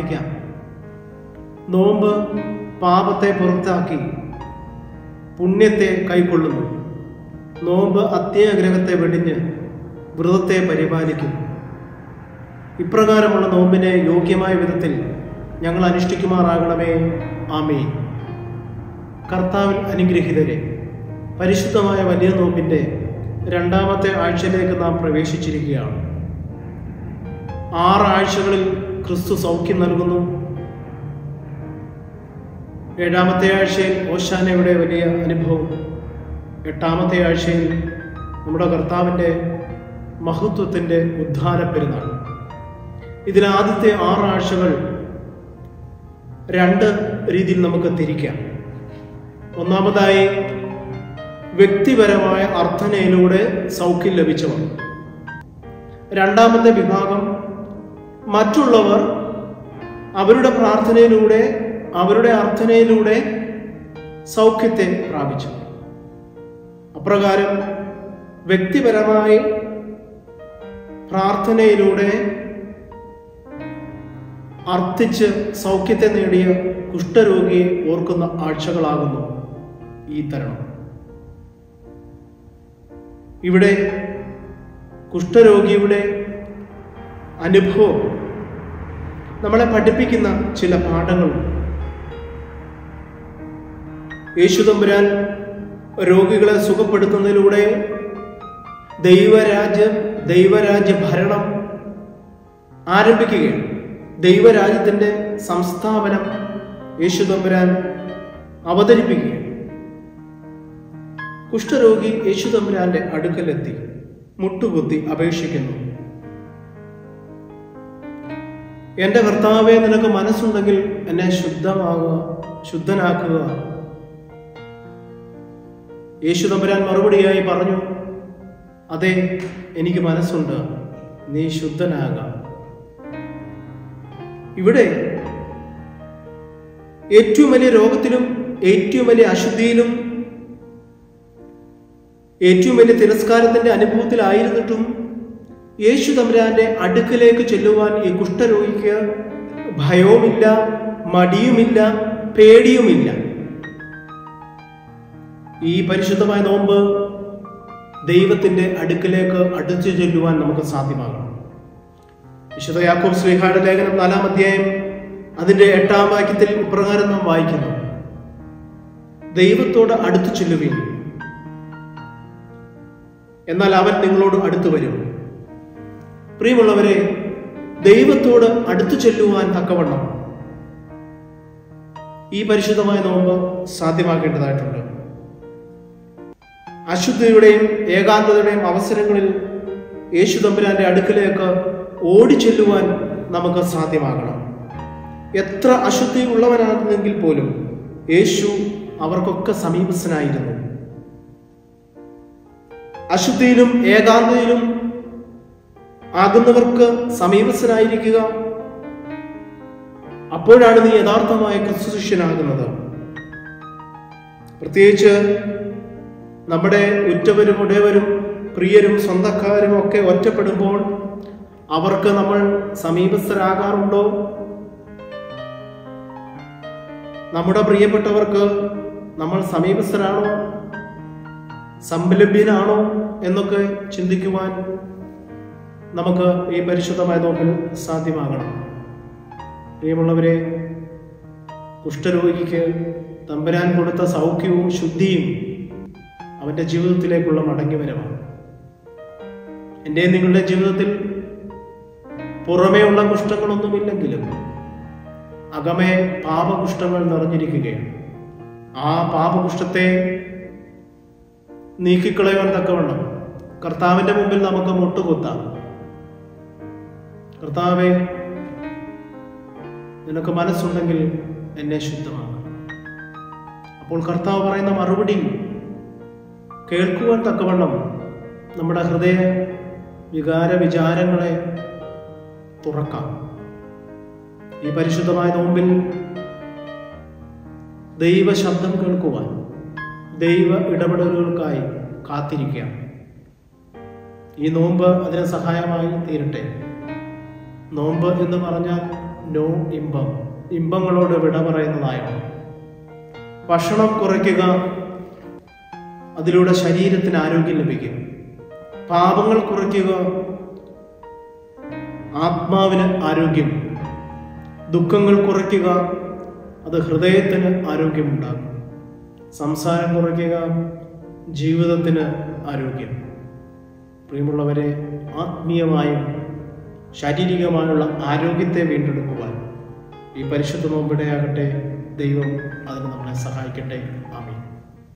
പ്രാർത്ഥിക്കാം നോമ്പ് പാപത്തെ പുറത്താക്കി പുണ്യത്തെ കൈക്കൊള്ളുന്നു നോമ്പ് അത്യാഗ്രഹത്തെ വെടിഞ്ഞ് വ്രതത്തെ പരിപാലിക്കും ഇപ്രകാരമുള്ള നോമ്പിനെ യോഗ്യമായ വിധത്തിൽ ഞങ്ങൾ അനുഷ്ഠിക്കുമാറാകണമേ ആമേ കർത്താവിൽ അനുഗ്രഹിതരെ പരിശുദ്ധമായ വലിയ നോമ്പിൻ്റെ രണ്ടാമത്തെ ആഴ്ചയിലേക്ക് നാം പ്രവേശിച്ചിരിക്കുകയാണ് ആറ് ആഴ്ചകളിൽ ക്രിസ്തു സൗഖ്യം നൽകുന്നു ഏഴാമത്തെ ആഴ്ചയിൽ ഓശാനയുടെ വലിയ അനുഭവം എട്ടാമത്തെ ആഴ്ചയിൽ നമ്മുടെ കർത്താവിൻ്റെ മഹത്വത്തിൻ്റെ ഉദ്ധാര പെരുന്നാൾ ഇതിൽ ആദ്യത്തെ ആറ് ആഴ്ചകൾ രണ്ട് രീതിയിൽ നമുക്ക് തിരിക്കാം ഒന്നാമതായി വ്യക്തിപരമായ അർത്ഥനയിലൂടെ സൗഖ്യം ലഭിച്ചവർ രണ്ടാമത്തെ വിഭാഗം മറ്റുള്ളവർ അവരുടെ പ്രാർത്ഥനയിലൂടെ അവരുടെ അർത്ഥനയിലൂടെ സൗഖ്യത്തെ പ്രാപിച്ചു അപ്രകാരം വ്യക്തിപരമായി പ്രാർത്ഥനയിലൂടെ അർത്ഥിച്ച് സൗഖ്യത്തെ നേടിയ കുഷ്ഠരോഗിയെ ഓർക്കുന്ന ആഴ്ചകളാകുന്നു ഈ തരണം ഇവിടെ കുഷ്ഠരോഗിയുടെ അനുഭവം നമ്മളെ പഠിപ്പിക്കുന്ന ചില പാഠങ്ങളുണ്ട് യേശുതമ്പുരാൻ രോഗികളെ സുഖപ്പെടുത്തുന്നതിലൂടെ ദൈവരാജ്യം ദൈവരാജ്യ ഭരണം ആരംഭിക്കുകയാണ് ദൈവരാജ്യത്തിൻ്റെ സംസ്ഥാപനം യേശുതമ്പുരാൻ അവതരിപ്പിക്കുകയാണ് കുഷ്ഠരോഗി യേശുതമ്പുരാന്റെ അടുക്കലെത്തി മുട്ടുകുത്തി അപേക്ഷിക്കുന്നു എന്റെ കർത്താവെ നിനക്ക് മനസ്സുണ്ടെങ്കിൽ എന്നെ ശുദ്ധമാകുക ശുദ്ധനാക്കുക യേശുതമ്പുരാൻ മറുപടിയായി പറഞ്ഞു അതെ എനിക്ക് മനസ്സുണ്ട് നീ ശുദ്ധനാകാം ഇവിടെ ഏറ്റവും വലിയ രോഗത്തിലും ഏറ്റവും വലിയ അശുദ്ധിയിലും ഏറ്റവും വലിയ തിരസ്കാരത്തിന്റെ അനുഭവത്തിലായിരുന്നിട്ടും യേശു തമ്പുരാന്റെ അടുക്കലേക്ക് ചെല്ലുവാൻ ഈ കുഷ്ഠരോഗിക്ക് ഭയവുമില്ല മടിയുമില്ല പേടിയുമില്ല ഈ പരിശുദ്ധമായ നോമ്പ് ദൈവത്തിന്റെ അടുക്കലേക്ക് അടുത്തു ചെല്ലുവാൻ നമുക്ക് സാധ്യമാകണം വിശുദ്ധ യാക്കോബ് ശ്രീഹായുടെ ലേഖനം നാലാം അധ്യായം അതിന്റെ എട്ടാം വാക്യത്തിൽ ഇപ്രകാരം നാം വായിക്കുന്നു ദൈവത്തോട് അടുത്തു ചെല്ലുകയും എന്നാൽ അവൻ നിങ്ങളോട് അടുത്തു വരും പ്രിയമുള്ളവരെ ദൈവത്തോട് അടുത്തു ചെല്ലുവാൻ തക്കവണ്ണം ഈ പരിശുദ്ധമായ നോമ്പ് സാധ്യമാക്കേണ്ടതായിട്ടുണ്ട് അശുദ്ധിയുടെയും ഏകാന്തതയുടെയും അവസരങ്ങളിൽ യേശു തമ്പുരാന്റെ അടുക്കലേക്ക് ഓടിച്ചെല്ലുവാൻ നമുക്ക് സാധ്യമാകണം എത്ര അശുദ്ധി ഉള്ളവനാണെന്നെങ്കിൽ പോലും യേശു അവർക്കൊക്കെ സമീപസ്ഥനായിരുന്നു അശുദ്ധിയിലും ഏകാന്തയിലും ആകുന്നവർക്ക് സമീപസ്ഥനായിരിക്കുക അപ്പോഴാണ് നീ യഥാർത്ഥമായ ക്രിസ്തു ശിഷ്യനാകുന്നത് പ്രത്യേകിച്ച് നമ്മുടെ ഉറ്റവരും ഉടയവരും പ്രിയരും സ്വന്തക്കാരും ഒക്കെ ഒറ്റപ്പെടുമ്പോൾ അവർക്ക് നമ്മൾ സമീപസ്ഥരാകാറുണ്ടോ നമ്മുടെ പ്രിയപ്പെട്ടവർക്ക് നമ്മൾ സമീപസ്ഥരാണോ സംലഭ്യനാണോ എന്നൊക്കെ ചിന്തിക്കുവാൻ നമുക്ക് ഈ പരിശുദ്ധമായ നോമ്പിൽ സാധ്യമാകണം പ്രിയമുള്ളവരെ കുഷ്ഠരോഗിക്ക് തമ്പുരാൻ കൊടുത്ത സൗഖ്യവും ശുദ്ധിയും അവൻ്റെ ജീവിതത്തിലേക്കുള്ള മടങ്ങിവരവാണ് എൻ്റെ നിങ്ങളുടെ ജീവിതത്തിൽ പുറമേ ഉള്ള കുഷ്ഠങ്ങളൊന്നുമില്ലെങ്കിലും അകമേ പാപകുഷ്ഠങ്ങൾ നിറഞ്ഞിരിക്കുകയാണ് ആ പാപകുഷ്ഠത്തെ നീക്കിക്കളയുവാൻ തക്കവണ്ണം കർത്താവിന്റെ മുമ്പിൽ നമുക്ക് മുട്ടുകുത്താം കർത്താവെ നിനക്ക് മനസ്സുണ്ടെങ്കിൽ എന്നെ ശുദ്ധമാക്കാം അപ്പോൾ കർത്താവ് പറയുന്ന മറുപടി കേൾക്കുവാൻ തക്കവണ്ണം നമ്മുടെ ഹൃദയ വികാര വിചാരങ്ങളെ തുറക്കാം ഈ പരിശുദ്ധമായ നോമ്പിൽ ദൈവ ശബ്ദം കേൾക്കുവാൻ ദൈവ ഇടപെടലുകൾക്കായി കാത്തിരിക്കാം ഈ നോമ്പ് അതിന് സഹായമായി തീരട്ടെ നോമ്പ് എന്ന് പറഞ്ഞാൽ നോ ഇമ്പം ഇമ്പങ്ങളോട് വിട പറയുന്നതായോ ഭക്ഷണം കുറയ്ക്കുക അതിലൂടെ ശരീരത്തിന് ആരോഗ്യം ലഭിക്കും പാപങ്ങൾ കുറയ്ക്കുക ആത്മാവിന് ആരോഗ്യം ദുഃഖങ്ങൾ കുറയ്ക്കുക അത് ഹൃദയത്തിന് ആരോഗ്യമുണ്ടാകും സംസാരം കുറയ്ക്കുക ജീവിതത്തിന് ആരോഗ്യം പ്രിയമുള്ളവരെ ആത്മീയമായും ശാരീരികമായുള്ള ആരോഗ്യത്തെ വീണ്ടെടുക്കുവാൻ ഈ പരിശുദ്ധ നോമ്പിടെയാകട്ടെ ദൈവം അതിന് നമ്മളെ സഹായിക്കട്ടെ ആമീൻ